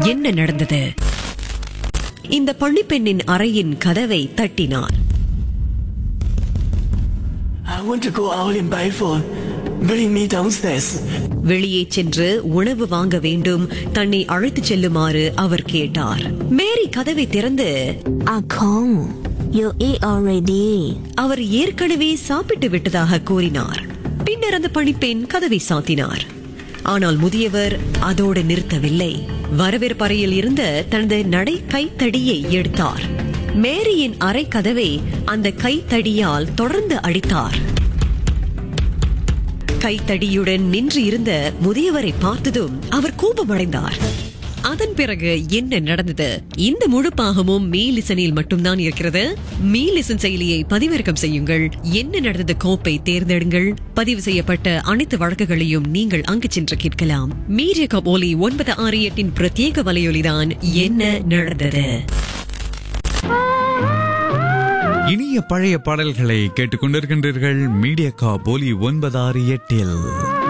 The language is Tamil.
என்ன நடந்தது இந்த பள்ளிப்பெண்ணின் அறையின் கதவை தட்டினார் I want to go out in Biford. Bring me downstairs. வெளியே சென்று உணவு வாங்க வேண்டும் தன்னை அழைத்துச் செல்லுமாறு அவர் கேட்டார் மேரி கதவை திறந்து Ah Kong, you eat already. அவர் ஏற்கனவே சாப்பிட்டு விட்டதாக கூறினார் பின்னர் அந்த பணிப்பெண் கதவை சாத்தினார் ஆனால் முதியவர் அதோடு நிறுத்தவில்லை வரவேற்பறையில் இருந்த தனது நடை கைத்தடியை எடுத்தார் மேரியின் அறை கதவை அந்த கைத்தடியால் தொடர்ந்து அடித்தார் கைத்தடியுடன் நின்று இருந்த முதியவரை பார்த்ததும் அவர் கோபமடைந்தார் அதன் பிறகு என்ன நடந்தது இந்த முழு பாகமும் மீலிசனில் மட்டும்தான் இருக்கிறது மீலிசன் செயலியை பதிவிறக்கம் செய்யுங்கள் என்ன நடந்தது கோப்பை தேர்ந்தெடுங்கள் பதிவு செய்யப்பட்ட அனைத்து வழக்குகளையும் நீங்கள் அங்கு சென்று கேட்கலாம் மீடிய கபோலி ஒன்பது ஆறு எட்டின் பிரத்யேக வலையொலிதான் என்ன நடந்தது இனிய பழைய பாடல்களை கேட்டுக்கொண்டிருக்கின்றீர்கள் மீடியா கா போலி ஒன்பதாறு எட்டில்